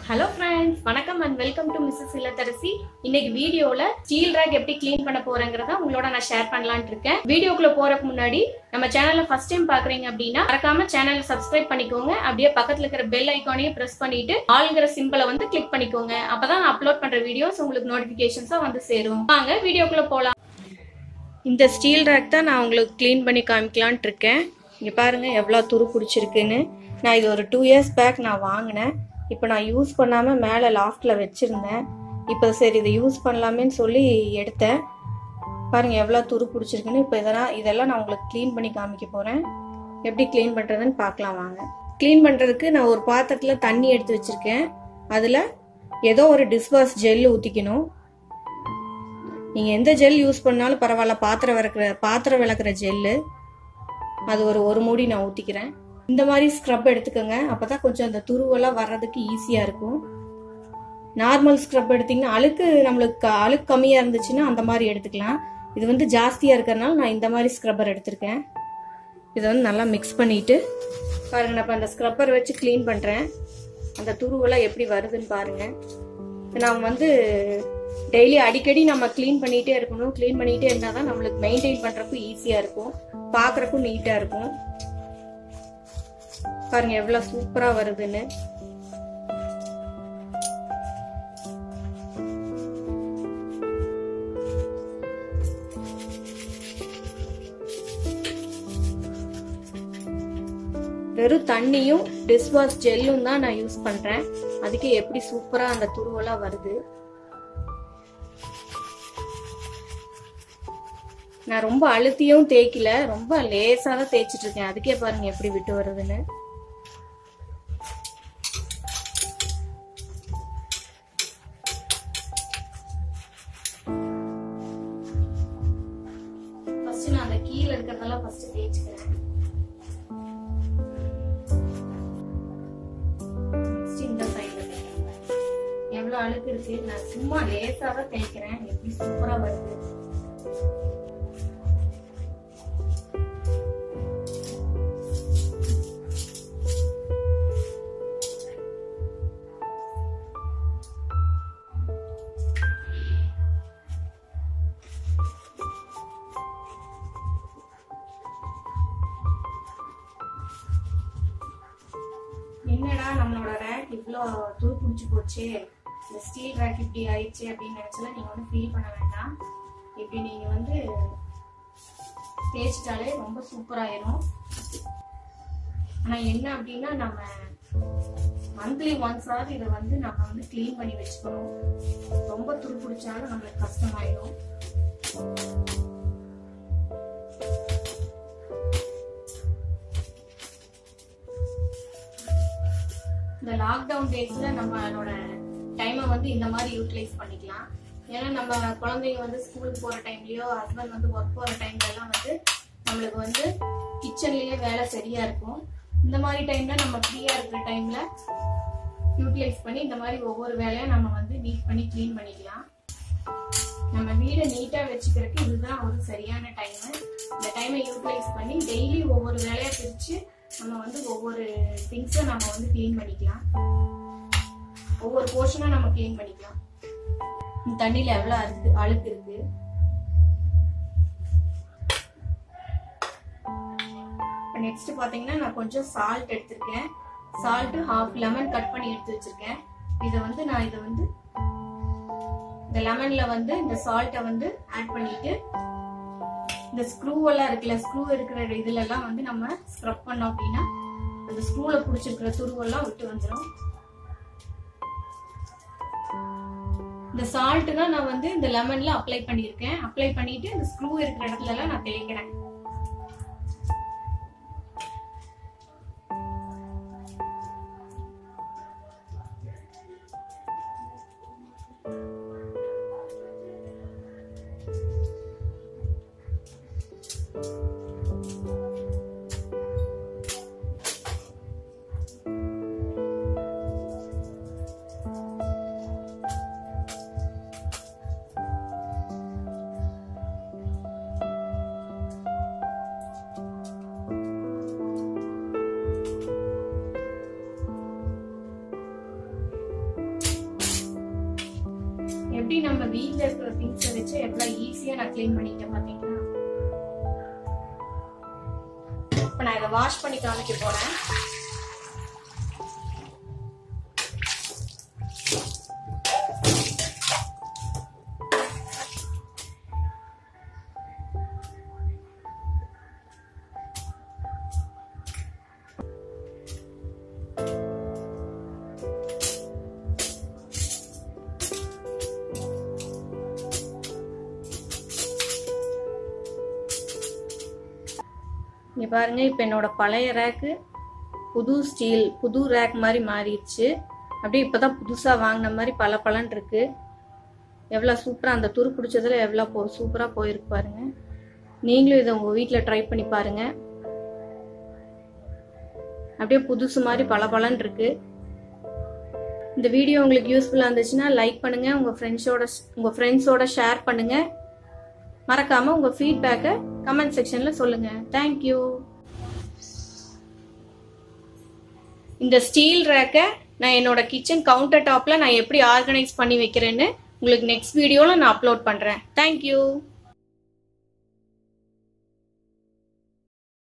hello friends வணக்கம் and welcome to Mrs இல்லத்தரசி இன்னைக்கு வீடியோல ஸ்டீல் ரேக் எப்படி க்ளீன் பண்ண போறேங்கிறத உங்களோட நான் ஷேர் பண்ணலாம்னு இருக்கேன் வீடியோக்குள்ள போறதுக்கு முன்னாடி நம்ம சேனலை ஃபர்ஸ்ட் டைம் பாக்குறீங்க அப்படின்னா மறக்காம சேனலை சப்ஸ்கிரைப் பண்ணிக்கோங்க அப்படியே பக்கத்துல இருக்கிற பெல் ஐக்கானையும் பிரஸ் பண்ணிட்டு ஆளுங்கிற சிம்பிளை வந்து கிளிக் பண்ணிக்கோங்க அப்பதான் நான் அப்லோட் பண்ற வீடியோஸ் உங்களுக்கு நோட்டிபிகேஷன்ஸா வந்து சேரும் வாங்க வீடியோக்குள்ள போலாம் இந்த ஸ்டீல் ரேக் தான் நான் உங்களுக்கு க்ளீன் பண்ணி காமிக்கலான்ட்டு இருக்கேன் இங்கே பாருங்க எவ்வளோ துரு பிடிச்சிருக்குன்னு நான் இது ஒரு டூ இயர்ஸ் பேக் நான் வாங்கினேன் இப்போ நான் யூஸ் பண்ணாமல் மேலே லாஃப்டில் வச்சுருந்தேன் இப்போ சரி இதை யூஸ் பண்ணலாமேன்னு சொல்லி எடுத்தேன் பாருங்கள் எவ்வளோ துரு பிடிச்சிருக்குன்னு இப்போ இதெல்லாம் இதெல்லாம் நான் உங்களுக்கு க்ளீன் பண்ணி காமிக்க போகிறேன் எப்படி க்ளீன் பண்ணுறதுன்னு பார்க்கலாம் வாங்க க்ளீன் பண்ணுறதுக்கு நான் ஒரு பாத்திரத்தில் தண்ணி எடுத்து வச்சுருக்கேன் அதில் ஏதோ ஒரு டிஸ்வாஷ் ஜெல் ஊற்றிக்கணும் நீங்கள் எந்த ஜெல் யூஸ் பண்ணாலும் பரவாயில்ல பாத்திரம் விளக்குற பாத்திரம் விளக்குற ஜெல்லு அது ஒரு ஒரு மூடி நான் ஊற்றிக்கிறேன் இந்த மாதிரி ஸ்க்ரப் எடுத்துக்கோங்க அப்போ தான் கொஞ்சம் அந்த துருவெல்லாம் வர்றதுக்கு ஈஸியாக இருக்கும் நார்மல் ஸ்க்ரப் எடுத்திங்கன்னா அழுக்கு நம்மளுக்கு அழுக்கு கம்மியாக இருந்துச்சுன்னா அந்த மாதிரி எடுத்துக்கலாம் இது வந்து ஜாஸ்தியாக இருக்கிறனால நான் இந்த மாதிரி ஸ்க்ரப்பர் எடுத்திருக்கேன் இதை வந்து நல்லா மிக்ஸ் பண்ணிட்டு பாருங்க நான் இப்போ அந்த ஸ்க்ரப்பர் வச்சு க்ளீன் பண்ணுறேன் அந்த துருவெல்லாம் எப்படி வருதுன்னு பாருங்க நான் வந்து டெய்லி அடிக்கடி நம்ம க்ளீன் பண்ணிகிட்டே இருக்கணும் க்ளீன் பண்ணிகிட்டே இருந்தால் தான் நம்மளுக்கு மெயின்டைன் பண்ணுறக்கும் ஈஸியாக இருக்கும் பார்க்குறக்கும் நீட்டாக இருக்கும் பாருங்க எவ்வளோ சூப்பராக வருதுன்னு வெறும் தண்ணியும் டிஷ்வாஷ் ஜெல்லும் தான் நான் யூஸ் பண்றேன் அதுக்கே எப்படி சூப்பரா அந்த துருவெல்லாம் வருது நான் ரொம்ப அழுத்தியும் தேய்க்கல ரொம்ப லேசா தான் தேய்ச்சிட்டு இருக்கேன் அதுக்கே பாருங்க எப்படி விட்டு வருதுன்னு ஃபர்ஸ்ட் நான் அந்த கீழே இருக்கிறதெல்லாம் ஃபர்ஸ்ட் தேய்ச்சிக்கிறேன் நெக்ஸ்ட் இந்த சைடுல எவ்வளவு அழுக்கு இருக்கு நான் சும்மா லேசா தான் தேய்க்கிறேன் எப்படி சூப்பரா வருது என்னடா நம்மளோட ரேக் இவ்வளோ துரு பிடிச்சி போச்சு இந்த ஸ்டீல் ரேக் இப்படி ஆயிடுச்சு அப்படின்னு நினைச்சலாம் நீங்க வந்து ஃபீல் பண்ண வேண்டாம் இப்படி நீங்க வந்து தேய்ச்சிட்டாலே ரொம்ப சூப்பராயிரும் ஆனா என்ன அப்படின்னா நம்ம மந்த்லி ஒன்ஸாவது இதை வந்து நம்ம வந்து க்ளீன் பண்ணி வச்சுக்கணும் ரொம்ப துரு பிடிச்சாலும் நம்மளுக்கு கஷ்டமாயிடும் இந்த லாக்டவுன் டேஸ்ல நம்மளோட டைமை வந்து இந்த மாதிரி யூட்டிலைஸ் பண்ணிக்கலாம் ஏன்னா நம்ம குழந்தைங்க வந்து ஸ்கூலுக்கு போற டைம்லயோ ஹஸ்பண்ட் வந்து ஒர்க் போற டைம்ல எல்லாம் வந்து நம்மளுக்கு வந்து கிச்சன்லயே வேலை சரியா இருக்கும் இந்த மாதிரி டைம்ல நம்ம ஃப்ரீயா இருக்கிற டைம்ல யூட்டிலைஸ் பண்ணி இந்த மாதிரி ஒவ்வொரு வேலையும் நம்ம வந்து நீட் பண்ணி க்ளீன் பண்ணிக்கலாம் நம்ம வீடை நீட்டா வச்சுக்கிறதுக்கு இதுதான் ஒரு சரியான டைம் இந்த டைமை யூட்டிலைஸ் பண்ணி டெய்லி ஒவ்வொரு வேலையா பிரிச்சு நம்ம வந்து ஒவ்வொரு திங்ஸை நம்ம வந்து க்ளீன் பண்ணிக்கலாம் ஒவ்வொரு போர்ஷனா நம்ம க்ளீன் பண்ணிக்கலாம் இந்த தண்ணியில எவ்வளவு அழுக்கு அழுக்கு இருக்கு நெக்ஸ்ட் பாத்தீங்கன்னா நான் கொஞ்சம் சால்ட் எடுத்திருக்கேன் சால்ட் ஹாஃப் லெமன் கட் பண்ணி எடுத்து வச்சிருக்கேன் இதை வந்து நான் இதை வந்து இந்த லெமன்ல வந்து இந்த சால்ட்டை வந்து ஆட் பண்ணிட்டு இந்த ஸ்க்ரூ எல்லாம் இருக்குல்ல ஸ்க்ரூ இருக்கிற இதுல எல்லாம் வந்து நம்ம ஸ்க்ரப் பண்ணோம் அப்படின்னா அந்த ஸ்க்ரூல பிடிச்சிருக்கிற துருவெல்லாம் விட்டு வந்துடும் இந்த சால்ட் தான் நான் வந்து இந்த லெமன்ல அப்ளை பண்ணியிருக்கேன் அப்ளை பண்ணிட்டு இந்த ஸ்க்ரூ இருக்கிற இடத்துல எல்லாம் நான் தேய்க்கிறேன் எப்படி நம்ம வீட்ல இருக்கிற திங்ஸை வச்சு எவ்வளவு ஈஸியா நான் க்ளீன் பண்ணிட்டேன் பாத்தீங்களா இப்ப நான் இதை வாஷ் பண்ணி காமிக்க போறேன் இங்க பாருங்க இப்போ என்னோட பழைய ரேக்கு புது ஸ்டீல் புது ரேக் மாதிரி மாறிடுச்சு அப்படியே இப்போதான் புதுசாக வாங்கின மாதிரி பல பலன் இருக்கு எவ்வளோ சூப்பராக அந்த துரு பிடிச்சதுல எவ்வளோ போ சூப்பராக போயிருக்கு பாருங்க நீங்களும் இதை உங்கள் வீட்டில் ட்ரை பண்ணி பாருங்க அப்படியே புதுசு மாதிரி பல பலன் இருக்கு இந்த வீடியோ உங்களுக்கு யூஸ்ஃபுல்லாக இருந்துச்சுன்னா லைக் பண்ணுங்க உங்கள் ஃப்ரெண்ட்ஸோட உங்கள் ஃப்ரெண்ட்ஸோட ஷேர் பண்ணுங்க மறக்காம உங்க ஃபீட்பேக்கை கமெண்ட் செக்ஷன்ல சொல்லுங்க தேங்க்யூ இந்த ஸ்டீல் ரேக்கை நான் என்னோட கிச்சன் கவுண்டர் டாப்ல நான் எப்படி ஆர்கனைஸ் பண்ணி வைக்கிறேன்னு உங்களுக்கு நெக்ஸ்ட் வீடியோல நான் அப்லோட் பண்றேன் தேங்க்யூ